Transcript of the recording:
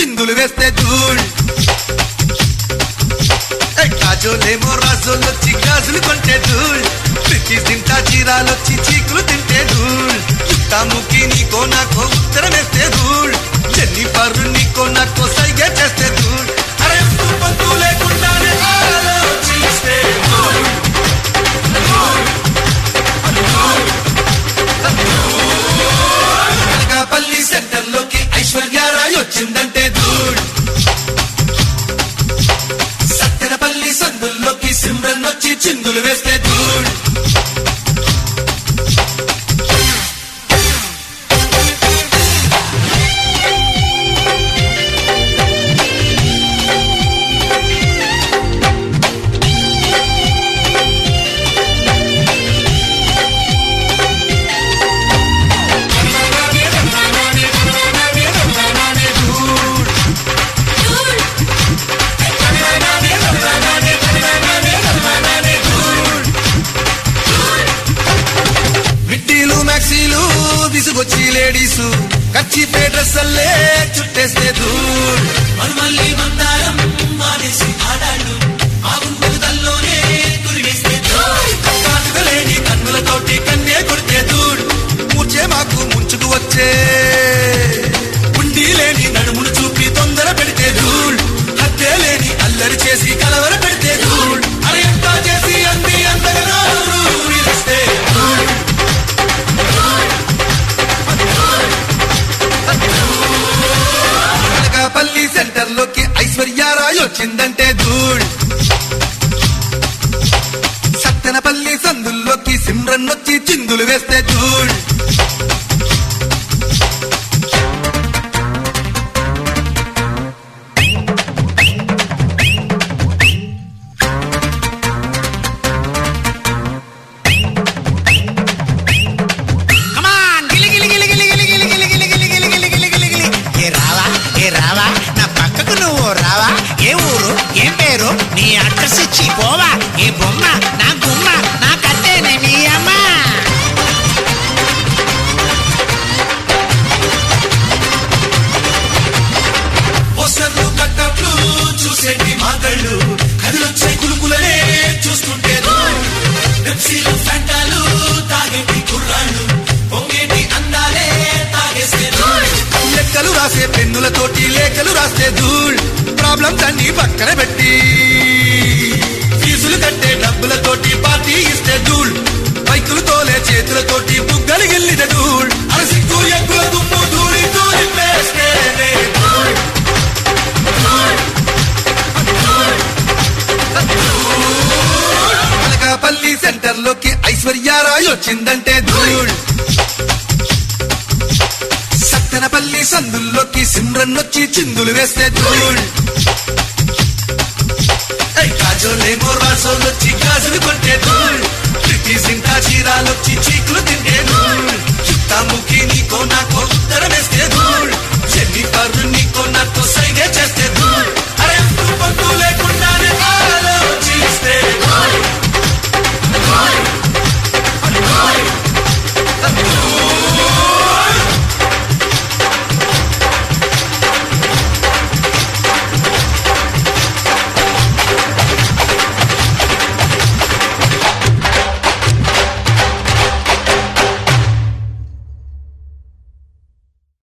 చిందులు వేస్తే ధూళ్ ఏ కాజోలేమో రాజోలొచ్చి గాజులు కొంటే ధూళ్ పిచ్చి తింటా చీరాలొచ్చి చీకులు తింటే ధూళ్ చుట్టాముకి నీకో నాకో ఉత్తరం వేస్తే ధూళ్ జెన్నిఫర్ నీకో నాకో సైగ చేస్తే ధూళ్ అరే పంతు లేకుండానే ఆలోచిస్తే ధూళ్ అనకాపల్లి సెంటర్ లోకి ఐశ్వర్యారాయ్ వచ్చిందంటే ధూళ్ సత్తెనపల్లి సందుల్లోకి సిమ్రన్ వచ్చి చిందులు వేస్తే ధూళ్ మిట్టీలు మ్యాక్సీలు విసుగొచ్చి లేడీసు కచ్చి డ్రెస్సల్లే చుట్టేస్తే ధూళ్ మరుమల్లి మందారం మానేసి ఆడాళ్ళు ఆ గుంపుదల్లోనే కురివేస్తే కాటుకలేని కన్నులతోటి కన్నే కొడితే ధూళ్ మూర్చే మాకు ముంచుకు వచ్చే ఉండి లేని నడుమును చూపి తొందర పెడితే ధూళ్ హత్తే లేని అల్లరి చేసి కలవర పెడితే ధూళ్ అరే ఎంత చేసి అంది అంతగా ఊరిస్తే ధూళ్ అనకాపల్లి సెంటర్ లోకి ఐశ్వర్యారాయ్ వచ్చిందంటే ధూళ్ సత్తెనపల్లి సందుల్లోకి సిమ్రన్ వచ్చి చిందులు వేస్తే ధూళ్ కమాన్ గిలి గిలి గిలి గిలి గిలి గిలి గిలి గిలి గిలి గిలి గిలి గిలి గిలి గిలి ఏ రావా ఏ రావా నా పక్కకు నువ్వు రావా ఏ ఊరు ఏం పేరు నీ అడ్రస్ ఇచ్చి పోవా ఏ బొమ్మ నా గుమ్మ నా కత్తేనే నీ అమ్మ పోస్టర్లు కట్టట్లు చూసేటి మాగళ్ళు కదిలొచ్చే కులుకులనే చూస్తుంటే ధూళ్ పెప్సీలు ఫంటాలు తాగేటి కుర్రాళ్ళు పొంగేటి అందాలే తాగేస్తే లెక్కలు రాసే పెన్నులతోటి లేఖలు రాస్తే ధూళ్ ప్రాబ్లమ్స్ అన్ని పక్కన పెట్టి ఫీజులు కట్టే డబ్బులతోటి పార్టీ ఇస్తే ధూళ్ బైకులు తోలే చేతులతోటి బుగ్గలు గిల్లితే ధూళ్ అరసిగ్గు ఎక్కుల దుమ్ము ధూళి ధూళి వేస్తేనే ధూళ్ అనకాపల్లి సెంటర్ లోకి ఐశ్వర్యారాయ్ వచ్చిందంటే ధూళ్ సత్తెనపల్లి సందుల్లోకి సిమ్రన్ వచ్చి చిందులు వేస్తే ధూళ్ ఏయ్ కాజోలేమో రాసోలొచ్చి గాజులు కొంటే ధూళ్ ప్రీతి సింటా చీరాలొచ్చి చీకులు తింటే ధూళ్ చుట్టాముకి నీకో నాకో ఉత్తరం వేస్తే ధూళ్ చెల్లి పర్రు